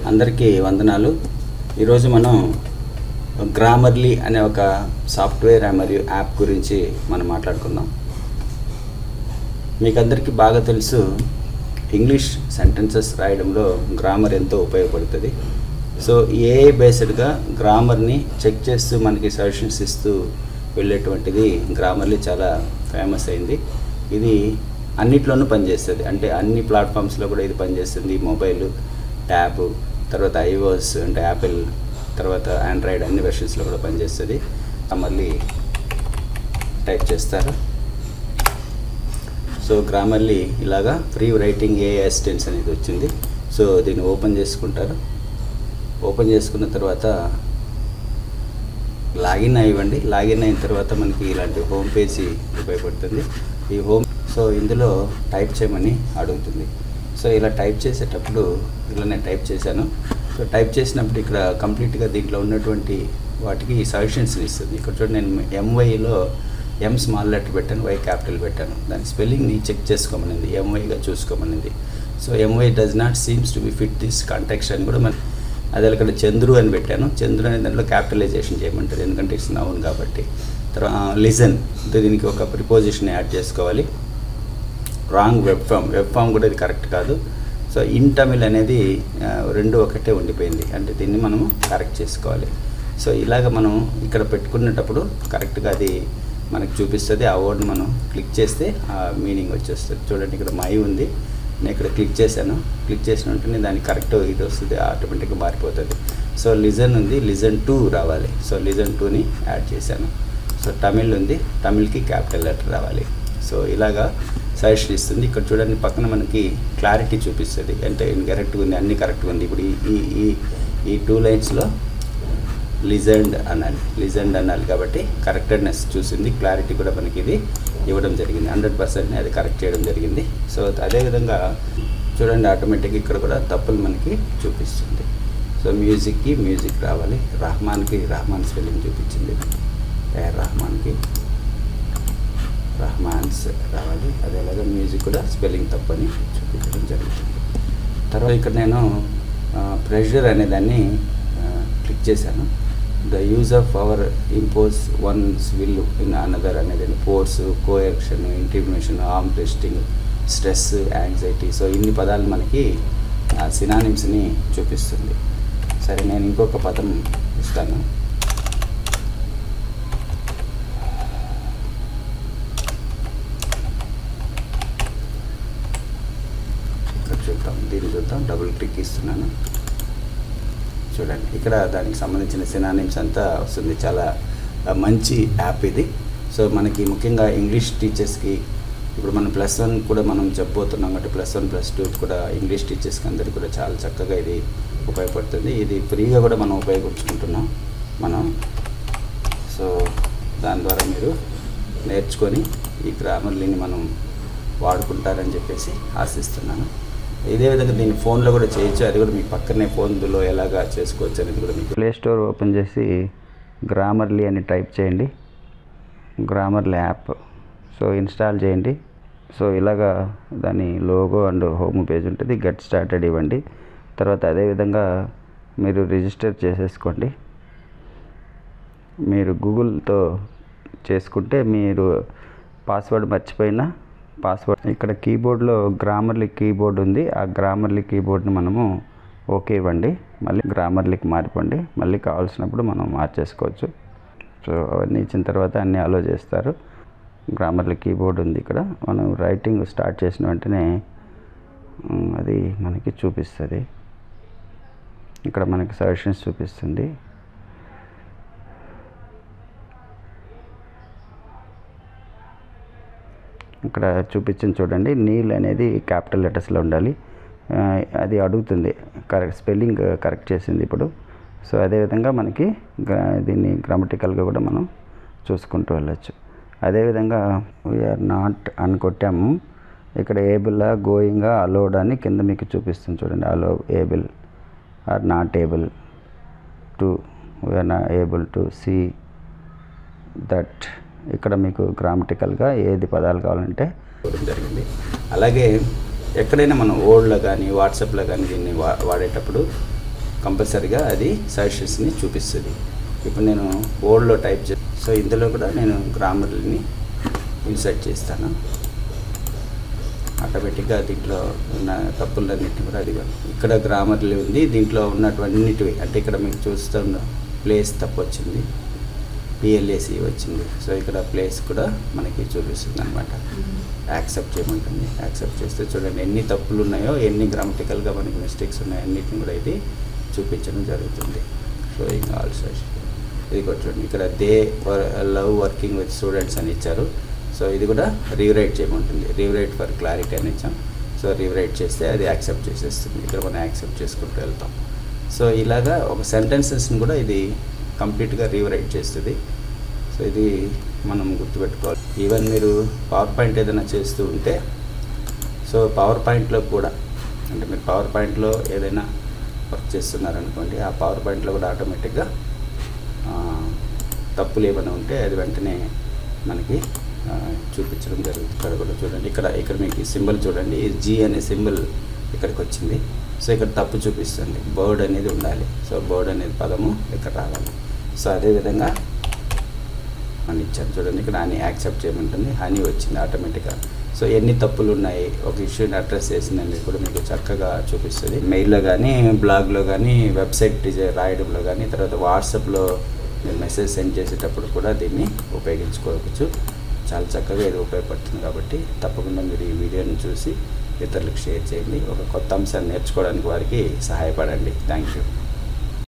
అందరికీ వందనాలు ఈరోజు మనం గ్రామర్లీ అనే ఒక సాఫ్ట్వేర్ మరియు యాప్ గురించి మనం మాట్లాడుకుందాం మీకు అందరికీ బాగా తెలుసు ఇంగ్లీష్ సెంటెన్సెస్ రాయడంలో గ్రామర్ ఎంతో ఉపయోగపడుతుంది సో ఏ బేస్డ్గా గ్రామర్ని చెక్ చేస్తూ మనకి సజెషన్స్ ఇస్తూ వెళ్ళేటువంటిది గ్రామర్లీ చాలా ఫేమస్ అయింది ఇది అన్నిట్లోనూ పనిచేస్తుంది అంటే అన్ని ప్లాట్ఫామ్స్లో కూడా ఇది పనిచేస్తుంది మొబైల్ ట్యాబ్ తర్వాత ఐఓఎస్ అంటే యాపిల్ తర్వాత ఆండ్రాయిడ్ అన్ని వెర్షన్స్లో కూడా పనిచేస్తుంది మళ్ళీ టైప్ చేస్తారు సో గ్రామర్లీ ఇలాగా ఫ్రీ రైటింగ్ ఏ అసిస్టెంట్స్ అనేది వచ్చింది సో దీన్ని ఓపెన్ చేసుకుంటారు ఓపెన్ చేసుకున్న తర్వాత లాగిన్ అయ్యండి లాగిన్ అయిన తర్వాత మనకి ఇలాంటి హోమ్ పేజీ ఉపయోగపడుతుంది ఈ హోమ్ సో ఇందులో టైప్ చేయమని అడుగుతుంది సో ఇలా టైప్ చేసేటప్పుడు ఇలా నేను టైప్ చేశాను సో టైప్ చేసినప్పుడు ఇక్కడ కంప్లీట్గా దీంట్లో ఉన్నటువంటి వాటికి సజెషన్స్ ఇస్తుంది ఇక్కడ చూడండి నేను ఎంవైలో ఎం స్మాల్ లెటర్ పెట్టాను వై క్యాపిటల్ పెట్టాను దాని స్పెల్లింగ్ని చెక్ చేసుకోమనింది ఎంవైగా చూసుకోమనింది so MY does not seems to be fit this contacts అని కూడా మన అదే ఇక్కడ చంద్రు అని పెట్టాను చంద్రు అనే దాంట్లో క్యాపిటలైజేషన్ చేయమంటారు ఎందుకంటే ఇట్స్ నౌన్ కాబట్టి తర్వాత లిజన్ దీనికి ఒక ప్రిపోజిషన్ యాడ్ చేసుకోవాలి wrong web form web form కూడా ఇది కరెక్ట్ కాదు సో ఇన్ తమిళ్ అనేది ఆ, రెండు ఒకటే ఉండిపోయింది అంటే దీన్ని మనము కరెక్ట్ చేసుకోవాలి సో ఇలాగ మనం ఇక్కడ పెట్టుకునేటప్పుడు కరెక్ట్గా అది మనకి చూపిస్తుంది ఆ వర్డ్ని మనం క్లిక్ చేస్తే ఆ మీనింగ్ వచ్చేస్తుంది చూడండి ఇక్కడ మై ఉంది నేను ఇక్కడ క్లిక్ చేశాను క్లిక్ చేసిన వెంటనే దానికి కరెక్ట్ ఇది వస్తుంది ఆటోమేటిక్గా మారిపోతుంది సో లిజన్ ఉంది లిజన్ టూ రావాలి సో లిజన్ టూని యాడ్ చేశాను సో తమిళ్ ఉంది తమిళ్కి క్యాపిటల్ లెటర్ రావాలి సో ఇలాగా సజెషన్ ఇస్తుంది ఇక్కడ చూడండి పక్కన మనకి క్లారిటీ చూపిస్తుంది అంటే కరెక్ట్గా ఉంది అన్నీ కరెక్ట్గా ఉంది ఇప్పుడు ఈ ఈ ఈ ఈ టూ లైన్స్లో లిజెండ్ అనాలి లిజెండ్ అనాలి కాబట్టి కరెక్టెడ్నెస్ చూసింది క్లారిటీ కూడా మనకి ఇది ఇవ్వడం జరిగింది హండ్రెడ్ పర్సెంట్ని అది కరెక్ట్ చేయడం జరిగింది సో అదేవిధంగా చూడండి ఆటోమేటిక్గా ఇక్కడ కూడా తప్పులు మనకి చూపిస్తుంది సో మ్యూజిక్కి మ్యూజిక్ రావాలి రహమాన్కి రహమాన్ స్పెల్లింగ్ చూపించింది ఏ రహమాన్కి రహమాన్స్ రావాలి అదేలాగా మ్యూజిక్ కూడా స్పెల్లింగ్ తప్పని చూపించడం జరుగుతుంది తర్వాత ఇక్కడ నేను ప్రెషర్ అనే దాన్ని క్లిక్ చేశాను the use of our impose once will in another అనేది force coercion intimidation arm testing stress anxiety so ఇన్ని పదాలు మనకి సినానిమ్స్ని చూపిస్తుంది సరే నేను ఇంకొక పదం ఇస్తాను ఇక్కడ చూద్దాం దీన్ని చూద్దాం డబుల్ క్లిక్ ఇస్తున్నాను చూడండి ఇక్కడ దానికి సంబంధించిన సినానిమ్స్ అంతా వస్తుంది చాలా ఆ, మంచి యాప్ ఇది సో మనకి ముఖ్యంగా ఇంగ్లీష్ టీచర్స్కి ఇప్పుడు మనం ప్లస్ వన్ కూడా మనం చెప్పబోతున్నాం కాబట్టి ప్లస్ వన్ ప్లస్ టూ కూడా ఇంగ్లీష్ టీచర్స్కి అందరికీ కూడా చాలా చక్కగా ఇది ఉపయోగపడుతుంది ఇది ఫ్రీగా కూడా మనం ఉపయోగించుకుంటున్నాం మనం సో దాని ద్వారా మీరు నేర్చుకొని ఈ గ్రామర్లీని మనం వాడుకుంటారని చెప్పేసి ఆశిస్తున్నాను ఇదే విధంగా దీన్ని ఫోన్లో కూడా చేయొచ్చు అది కూడా మీ పక్కనే ఫోన్లో ఎలాగా చేసుకోవచ్చు అనేది కూడా మీకు ప్లే స్టోర్ ఓపెన్ చేసి గ్రామర్లీ అని టైప్ చేయండి గ్రామర్లీ యాప్ సో ఇన్స్టాల్ చేయండి సో ఇలాగా దాని లోగో అండ్ హోమ్ పేజ్ ఉంటుంది గెట్ స్టార్టెడ్ ఇవ్వండి తర్వాత అదేవిధంగా మీరు రిజిస్టర్ చేసేసుకోండి మీరు గూగుల్తో చేసుకుంటే మీరు పాస్వర్డ్ మర్చిపోయినా పాస్వర్డ్ ఇక్కడ కీబోర్డ్లో గ్రామర్లీ కీబోర్డ్ ఉంది ఆ గ్రామర్లీ కీబోర్డ్ని మనము ఓకే ఇవ్వండి మళ్ళీ గ్రామర్లీకి మారిపోండి మళ్ళీ కావాల్సినప్పుడు మనం మార్చేసుకోవచ్చు సో అవన్నీ ఇచ్చిన తర్వాత అన్నీ అలో చేస్తారు గ్రామర్లీ కీబోర్డ్ ఉంది ఇక్కడ మనం రైటింగ్ స్టార్ట్ చేసిన వెంటనే ఉమ్, అది మనకి చూపిస్తుంది ఇక్కడ మనకి సజెషన్స్ చూపిస్తుంది ఇక్కడ చూపించింది చూడండి నీల్ అనేది క్యాపిటల్ లెటర్స్లో ఉండాలి ఆ, అది అడుగుతుంది కరెక్ట్ స్పెల్లింగ్ కరెక్ట్ చేసింది ఇప్పుడు సో అదేవిధంగా మనకి గ్రా- దీన్ని గ్రామటికల్గా కూడా మనం చూసుకుంటూ వెళ్ళచ్చు అదేవిధంగా వీఆర్ నాట్ అని కొట్టాము ఇక్కడ ఏబుల్లా గోయింగా అలోడ్ అని కింద మీకు చూపిస్తుంది చూడండి అలో able or not able to we're నా ఏబుల్ టు సీ దట్ ఇక్కడ మీకు గ్రామటికల్గా ఏది పదాలు కావాలంటే ఇవ్వడం జరిగింది అలాగే ఎక్కడైనా మనం ఓల్డ్లో కానీ వాట్సాప్లో కానీ దీన్ని వా వాడేటప్పుడు కంపల్సరీగా అది సజెషన్స్ని చూపిస్తుంది ఇప్పుడు నేను బోర్డ్లో టైప్ చే సో ఇందులో కూడా నేను గ్రామర్ని ఇన్సర్ట్ చేస్తాను ఆటోమేటిక్గా దీంట్లో ఉన్న తప్పులన్నింటినీ కూడా అది ఇక్కడ గ్రామర్లు ఉంది దీంట్లో ఉన్నటువంటివి అంటే ఇక్కడ మీకు చూస్తున్న ప్లేస్ తప్పు వచ్చింది పిఎల్ఏసి వచ్చింది సో ఇక్కడ ప్లేస్ కూడా మనకి చూపిస్తుంది అనమాట యాక్సెప్ట్ చేయమంటుంది యాక్సెప్ట్ చేస్తే చూడండి ఎన్ని తప్పులు ఉన్నాయో ఎన్ని గ్రామటికల్గా మనకి మిస్టేక్స్ ఉన్నాయో అన్నిటిని కూడా ఇది చూపించడం జరుగుతుంది షోయింగ్ ఆల్సో ఇది కూడా చూడండి ఇక్కడ they love working with students అని ఇచ్చారు సో ఇది కూడా రీరైట్ చేయమంటుంది రీరైట్ ఫర్ క్లారిటీ అని ఇచ్చాం సో రీరైట్ చేస్తే అది యాక్సెప్ట్ చేసేస్తుంది ఇక్కడ మనం యాక్సెప్ట్ చేసుకుంటూ వెళ్తాం సో ఇలాగా ఒక సెంటెన్సెస్ని కూడా ఇది కంప్లీట్గా రీరైట్ చేస్తుంది సో ఇది మనం గుర్తుపెట్టుకోవాలి ఈవెన్ మీరు పవర్ పాయింట్ ఏదైనా చేస్తూ ఉంటే సో పవర్ పాయింట్లో కూడా అంటే మీరు పవర్ పాయింట్లో ఏదైనా వర్క్ చేస్తున్నారనుకోండి ఆ పవర్ పాయింట్లో కూడా ఆటోమేటిక్గా తప్పులు ఏమైనా ఉంటే అది వెంటనే మనకి ఆ, చూపించడం జరుగుతుంది ఇక్కడ కూడా చూడండి ఇక్కడ ఇక్కడ మీకు సింబల్ చూడండి ఈ జీ అనే సింబల్ ఇక్కడికి వచ్చింది సో ఇక్కడ తప్పు చూపిస్తుంది బర్డ్ అనేది ఉండాలి సో బర్డ్ అనేది పదము ఇక్కడ రావాలి సో అదేవిధంగా అని ఇచ్చాను చూడండి ఇక్కడ హనీ యాక్సెప్ట్ చేయమంటుంది హనీ వచ్చింది ఆటోమేటిక్గా సో ఎన్ని తప్పులు ఉన్నాయి ఒక ఇష్యూని అడ్రస్ చేసిందని కూడా మీకు చక్కగా చూపిస్తుంది మెయిల్లో కానీ బ్లాగ్లో కానీ వెబ్సైట్ డిజైన్ రాయడంలో కానీ తర్వాత వాట్సాప్లో మీరు మెసేజ్ సెండ్ చేసేటప్పుడు కూడా దీన్ని ఉపయోగించుకోవచ్చు చాలా చక్కగా ఇది ఉపయోగపడుతుంది కాబట్టి తప్పకుండా మీరు ఈ వీడియోని చూసి ఇతరులకు షేర్ చేయండి ఒక కొత్త అంశాన్ని నేర్చుకోవడానికి వారికి సహాయపడండి థ్యాంక్ యూ